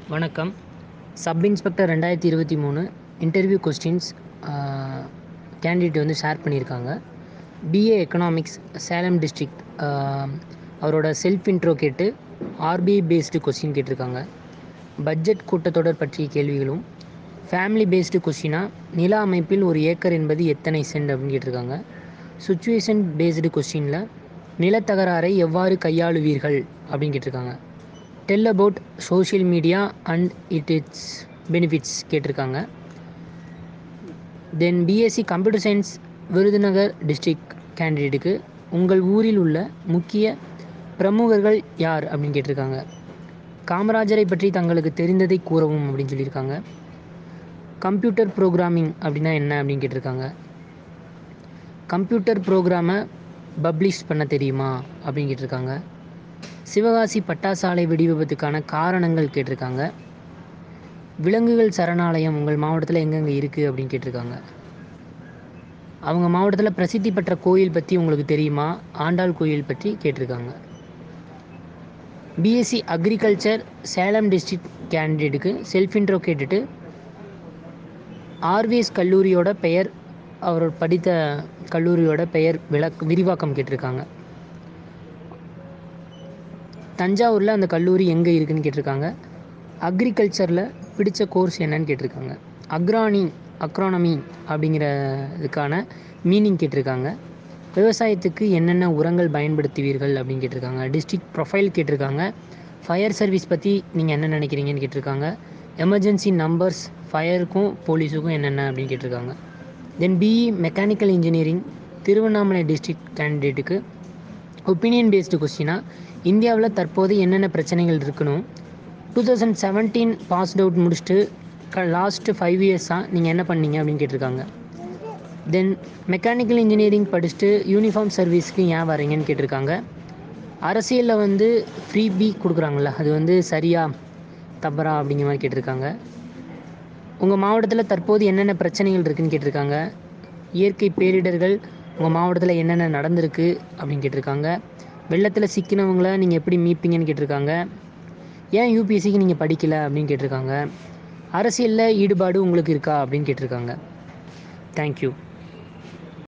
வணக்கம் sub inspector ரெண்டாயிரத்தி இருபத்தி மூணு இன்டர்வியூ கொஸ்டின்ஸ் கேண்டிடேட் வந்து ஷேர் பண்ணியிருக்காங்க பிஏ எக்கனாமிக்ஸ் சேலம் டிஸ்ட்ரிக்ட் அவரோட செல்ஃப் இன்ட்ரோ கேட்டு ஆர்பிஐ பேஸ்டு கொஸ்டின் கேட்டிருக்காங்க பட்ஜெட் கூட்டத்தொடர் பற்றிய கேள்விகளும் ஃபேமிலி பேஸ்டு கொஸ்டினாக நில அமைப்பில் ஒரு ஏக்கர் என்பது எத்தனை சென்ட் அப்படின்னு கேட்டிருக்காங்க சுச்சுவேஷன் பேஸ்டு கொஸ்டினில் நிலத்தகராறை எவ்வாறு கையாளுவீர்கள் அப்படின்னு கேட்டிருக்காங்க tell about social media and it its benefits கேட்டிருக்காங்க then BSc computer science Virudhunagar district கேண்டிடேட்டுக்கு உங்கள் ஊரில் உள்ள முக்கிய பிரமுகர்கள் யார் அப்படின்னு கேட்டிருக்காங்க காமராஜரை பற்றி தங்களுக்கு தெரிந்ததை கூறவும் அப்படின்னு சொல்லியிருக்காங்க கம்ப்யூட்டர் ப்ரோக்ராமிங் அப்படின்னா என்ன அப்படின்னு கேட்டிருக்காங்க கம்ப்யூட்டர் ப்ரோக்ராமை பப்ளிஷ் பண்ண தெரியுமா அப்படின்னு கேட்டிருக்காங்க சிவகாசி பட்டாசாலை வெடி விபத்துக்கான காரணங்கள் கேட்டிருக்காங்க விலங்குகள் சரணாலயம் உங்கள் மாவட்டத்தில் எங்கெங்கே இருக்குது அப்படின்னு கேட்டிருக்காங்க அவங்க மாவட்டத்தில் பிரசித்தி பெற்ற கோயில் பற்றி உங்களுக்கு தெரியுமா ஆண்டாள் கோயில் பற்றி கேட்டிருக்காங்க பிஎஸ்சி அக்ரிகல்ச்சர் சேலம் டிஸ்ட்ரிக்ட் கேண்டிடேட்டுக்கு செல்ஃப் இன்ட்ரோ கேட்டுட்டு ஆர்விஎஸ் கல்லூரியோட பெயர் அவர் படித்த கல்லூரியோட பெயர் விளக் விரிவாக்கம் கேட்டிருக்காங்க தஞ்சாவூரில் அந்த கல்லூரி எங்கே இருக்குதுன்னு கேட்டிருக்காங்க அக்ரிகல்ச்சரில் பிடித்த கோர்ஸ் என்னன்னு கேட்டிருக்காங்க அக்ரானி அக்ரானமி அப்படிங்கிற இதுக்கான மீனிங் கேட்டிருக்காங்க விவசாயத்துக்கு என்னென்ன உரங்கள் பயன்படுத்துவீர்கள் அப்படின்னு கேட்டிருக்காங்க டிஸ்ட்ரிக்ட் ப்ரொஃபைல் கேட்டிருக்காங்க ஃபயர் சர்வீஸ் பற்றி நீங்கள் என்ன நினைக்கிறீங்கன்னு கேட்டிருக்காங்க எமர்ஜென்சி நம்பர்ஸ் ஃபயருக்கும் போலீஸுக்கும் என்னென்ன அப்படின்னு கேட்டிருக்காங்க then BE mechanical engineering Tiruvannamalai district கேண்டிடேட்டுக்கு ஒப்பீனியன் பேஸ்டு கொஸ்டினாக இந்தியாவில் தற்போது என்னென்ன பிரச்சனைகள் இருக்கணும் two thousand seventeen passed out முடிச்சுட்டு க லாஸ்ட்டு ஃபைவ் இயர்ஸாக நீங்கள் என்ன பண்ணீங்க அப்படின்னு கேட்டிருக்காங்க தென் மெக்கானிக்கல் இன்ஜினியரிங் படிச்சுட்டு யூனிஃபார்ம் சர்வீஸ்க்கு ஏன் வரீங்கன்னு கேட்டிருக்காங்க அரசியலில் வந்து ஃப்ரீ பி கொடுக்குறாங்கள அது வந்து சரியா தவறா அப்படிங்கிற மாதிரி கேட்டிருக்காங்க உங்கள் மாவட்டத்தில் தற்போது என்னென்ன பிரச்சனைகள் இருக்குதுன்னு கேட்டிருக்காங்க இயற்கை பேரிடர்கள் உங்கள் மாவட்டத்தில் என்னென்ன நடந்திருக்கு அப்படின்னு கேட்டிருக்காங்க வெள்ளத்தில் சிக்கினவங்கள நீங்கள் எப்படி மீட்பீங்கன்னு கேட்டிருக்காங்க ஏன் யூபிஎஸ்சிக்கு நீங்கள் படிக்கலை அப்படின்னு கேட்டிருக்காங்க அரசியலில் ஈடுபாடு உங்களுக்கு இருக்கா அப்படின்னு கேட்டிருக்காங்க தேங்க்யூ